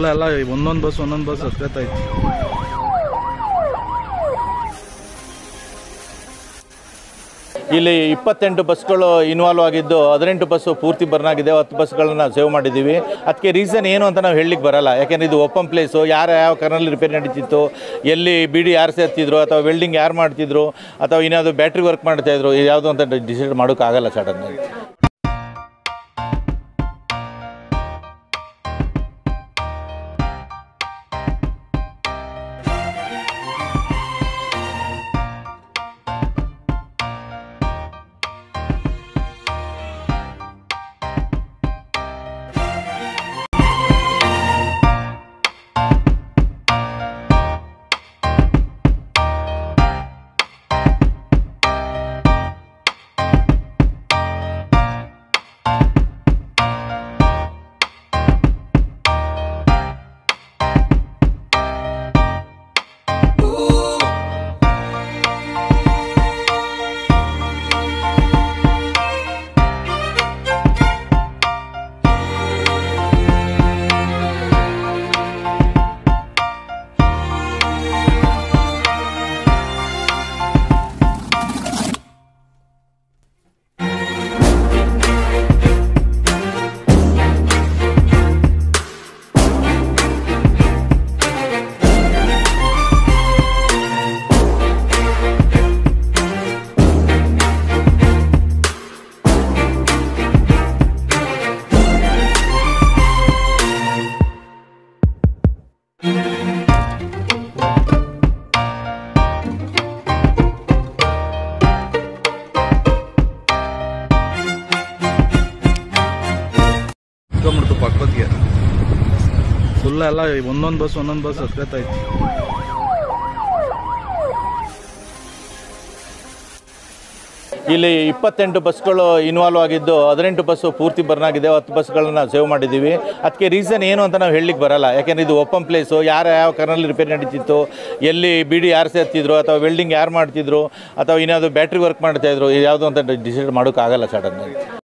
full ಎಲ್ಲ ಒಂದೊಂದು bus ಒಂದೊಂದು ಬಸ್ ಹತ್ಕತ್ತಾಯ್ತು ಇಲ್ಲಿ ಇಪ್ಪತ್ತೆಂಟು ಬಸ್ಗಳು ಇನ್ವಾಲ್ವ್ ಆಗಿದ್ದು ಹದಿನೆಂಟು ಬಸ್ಸು ಪೂರ್ತಿ ಬರ್ನ್ ಆಗಿದೆ ಹತ್ತು ಬಸ್ಗಳನ್ನ ನಾವು ಸೇವ್ ಮಾಡಿದ್ದೀವಿ ಅದಕ್ಕೆ ರೀಸನ್ ಏನು ಅಂತ ನಾವು ಹೇಳಲಿಕ್ಕೆ ಬರಲ್ಲ ಯಾಕೆಂದರೆ ಇದು ಓಪನ್ ಪ್ಲೇಸು ಯಾರು ಯಾವ ಕರ್ನಲ್ಲಿ ರಿಪೇರಿ ನಡೀತಿತ್ತು ಎಲ್ಲಿ ಬಿಡಿ ಯಾರು ಸೇರ್ತಿದ್ರು ಅಥವಾ ವೆಲ್ಡಿಂಗ್ ಯಾರು ಮಾಡ್ತಿದ್ರು ಅಥವಾ ಇನ್ಯಾವುದು ಬ್ಯಾಟ್ರಿ ವರ್ಕ್ ಮಾಡ್ತಾಯಿದ್ರು ಇದು ಯಾವುದು ಅಂತ ಡಿಸೈಡ್ ಮಾಡೋಕ್ಕಾಗಲ್ಲ ಸಡನ್ ಇಟ್ಕೊಂಬಿಡ್ತು ಪಕ್ಕದಗೆ ಫುಲ್ ಎಲ್ಲ ಒಂದೊಂದು ಬಸ್ ಒಂದೊಂದು ಬಸ್ ಹತ್ಕತ್ತಾಯ್ತು ಇಲ್ಲಿ ಇಪ್ಪತ್ತೆಂಟು ಬಸ್ಗಳು ಇನ್ವಾಲ್ವ್ ಆಗಿದ್ದು ಹದಿನೆಂಟು ಬಸ್ಸು ಪೂರ್ತಿ ಬರ್ನ್ ಆಗಿದೆ ಹತ್ತು ಬಸ್ಗಳನ್ನ ನಾವು ಸೇವ್ ಮಾಡಿದ್ದೀವಿ ಅದಕ್ಕೆ ರೀಸನ್ ಏನು ಅಂತ ನಾವು ಹೇಳಲಿಕ್ಕೆ ಬರಲ್ಲ ಯಾಕೆಂದರೆ ಇದು ಓಪನ್ ಪ್ಲೇಸು ಯಾರು ಯಾವ ಕರ್ನಲ್ಲಿ ರಿಪೇರಿ ನಡೀತಿತ್ತು ಎಲ್ಲಿ ಬಿಡಿ ಯಾರು ಸೇರ್ತಿದ್ರು ಅಥವಾ ವೆಲ್ಡಿಂಗ್ ಯಾರು ಮಾಡ್ತಿದ್ರು ಅಥವಾ ಇನ್ಯಾವುದು ಬ್ಯಾಟ್ರಿ ವರ್ಕ್ ಮಾಡ್ತಾಯಿದ್ರು ಇದು ಯಾವುದು ಅಂತ ಡಿಸೈಡ್ ಮಾಡೋಕ್ಕಾಗಲ್ಲ ಸಡನ್